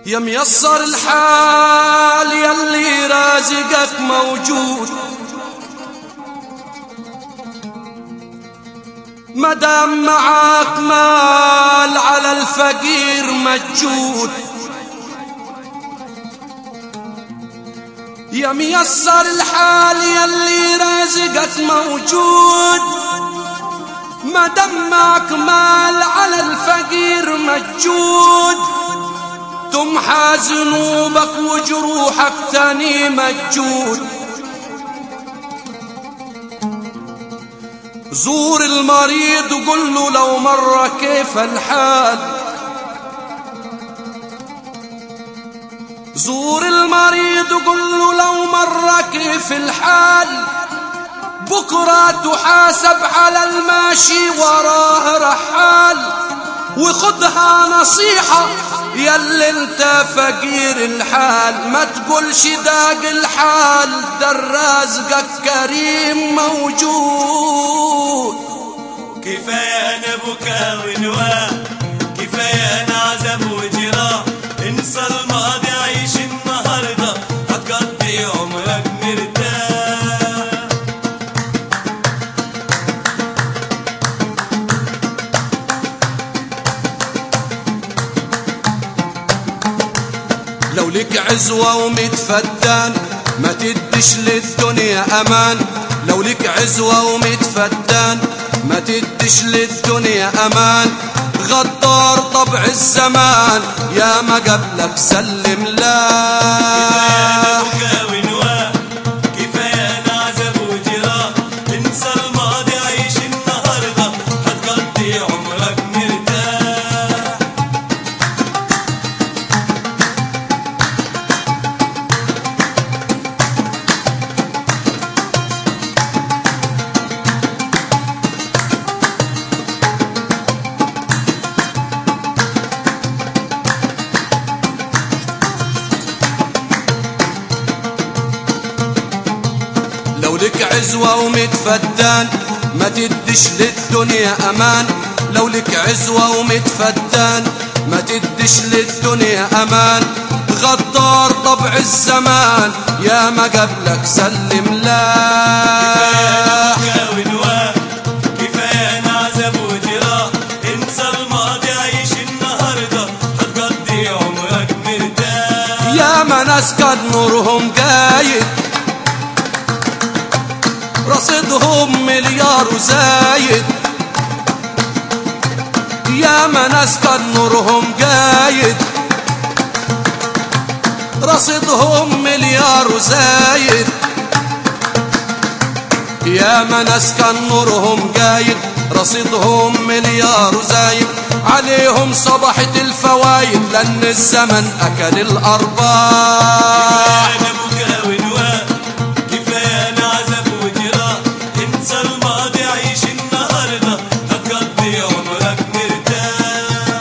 يا ميسر الحال يلي رازقك موجود مدام معاك مال على الفقير مجود يا ميسر الحال يلي رازقك موجود مدام معك مال على الفقير مجود تمحى ذنوبك وجروحك تاني مجود زور المريض وقل له لو مرة كيف الحال زور المريض وقل له لو مرة كيف الحال بكرة تحاسب على الماشي وراه رحال وخدها نصيحة يلي انت فقير الحال ما تقولش داق الحال ده رازقك كريم موجود كفاية أنا بكا ونواه كفاية أنا عذاب وجراح انسى الماضي عيش النهاردة هتقضي عمرك مرتاح لو لك عزوة وميت فتان ما تدش للدنيا أمان لو لك عزوة وميت فتان ما تدش للدنيا أمان غدار طبع الزمان يا ما قبلك سلم لا بكا ونواه كفاية أنا عذاب وجراح انسى الماضي عيش النهاردة هتقضي عمرك مرتاح لو لك عزوة وميت فتان ما تدش للدنيا أمان لو لك عزوة وميت فتان ما تدش للدنيا أمان غدار طبع الزمان يا ما قبلك سلم لا بكا ونواه كفاية أنا عذاب وجراح انسى الماضي عيش النهاردة هتقضي عمرك مرتاح يا ما ناس قد نورهم قايد رصيدهم مليار وزايد يا ما ناس قد نورهم قايد رصيدهم مليار وزايد يا ما ناس كان نورهم قايد رصيدهم مليار وزايد عليهم صبحت الفوايد لأن الزمن أكل الأرباح أنا بكا ونواه كفاية أنا عذاب وجراح انسى الماضي عيش النهاردة هتقضي عمرك مرتاح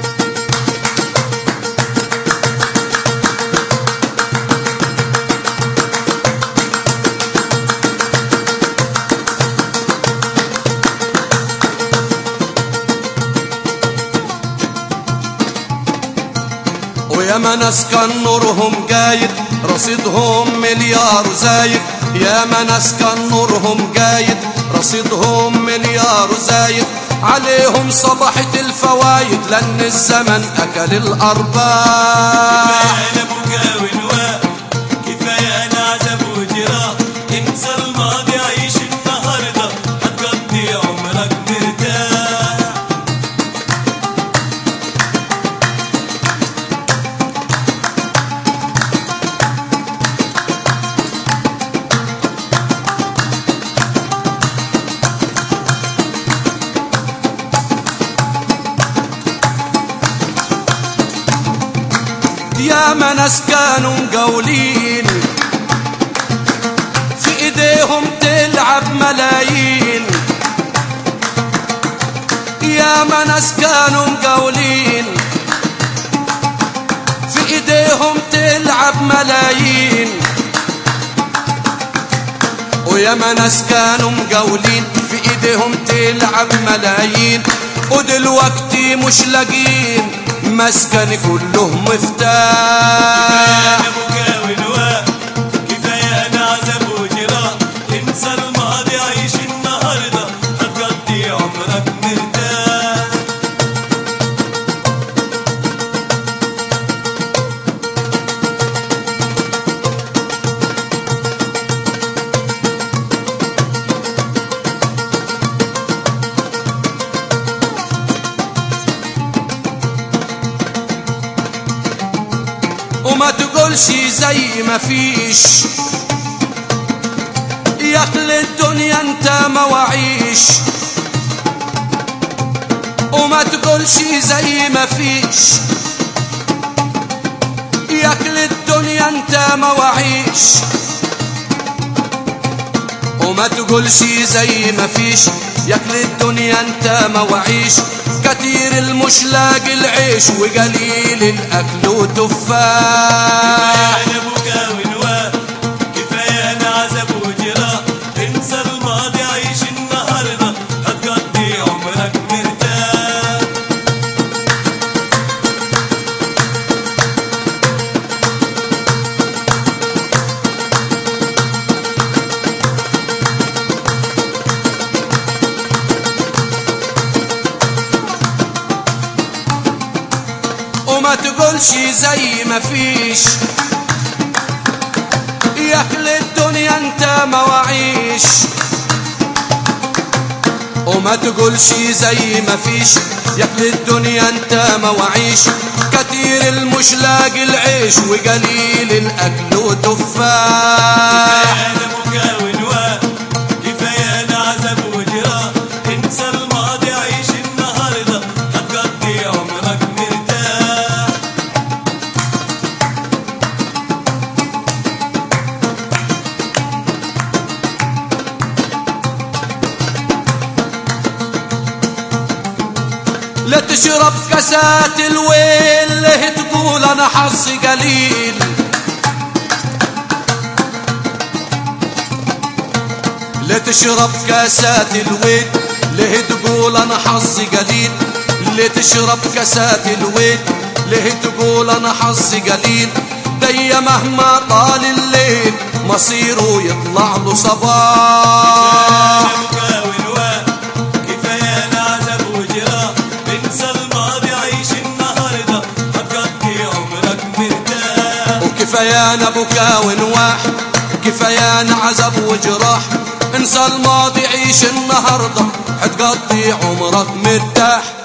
ويا ما ناس كان نورهم قايد رصيدهم مليار زايد يا ما ناس كان نورهم قايد رصيدهم مليار زايد عليهم صبحت الفوايد لأن الزمن أكل الأرباح أنا بكا ونواه كفاية أنا عذاب وجراح انسى الماضي عيش النهاردة هتقضي عمرك مرتاح يا ما ناس كانوا مقولين في ايديهم تلعب ملايين يا ما ناس كانوا مقولين في ايديهم تلعب ملايين ويا ما ناس كانوا مقولين في ايديهم تلعب ملايين ودلوقتي مش لاقين مسكن كله مفتاح انا بكا ونواء كفايه انا عذاب وجراح انسى الماضي عيش النهارده هتقضي عمرك مرتاح وما تقولش زي ما فيش يا اخي الدنيا انت مواعيش وما تقولش زي ما فيش يا اخي الدنيا انت مواعيش وما تقولش زي ما فيش ياكل الدنيا انت مواعيش كتير المش لاقي العيش وقليل الاكل وتفاح انا بكا ونواء كفايه انا عذاب وجراح انسى الماضي عيش النهارده هتقضي عمرك مرتاح وما تقولش زي ما فيش يا اهل الدنيا انت مواعيش وما تقولش زي ما فيش يا اهل الدنيا انت مواعيش كتير المش لاقي العيش وقليل الاكل وتفاح انا بكا ونواء كفايه انا عذاب وجراح انسى الماضي عيش النهارده هتقضي عمرك مرتاح لا تشرب كاسات الويل ليه تقول انا حظي قليل لا تشرب كاسات الويل ليه تقول انا حظي قليل ليه تشرب كاسات الويل ليه تقول انا حظي قليل دي مهما طال الليل مصيره يطلع له صباح بكا ونواء كفايه انا عذاب وجراح انسى الماضي عيش النهارده هتقضي عمرك مرتاح وكفايانا بكا ونواح كفايانا عذاب وجراح انسى الماضي عيش النهارده حتقضي عمرك مرتاح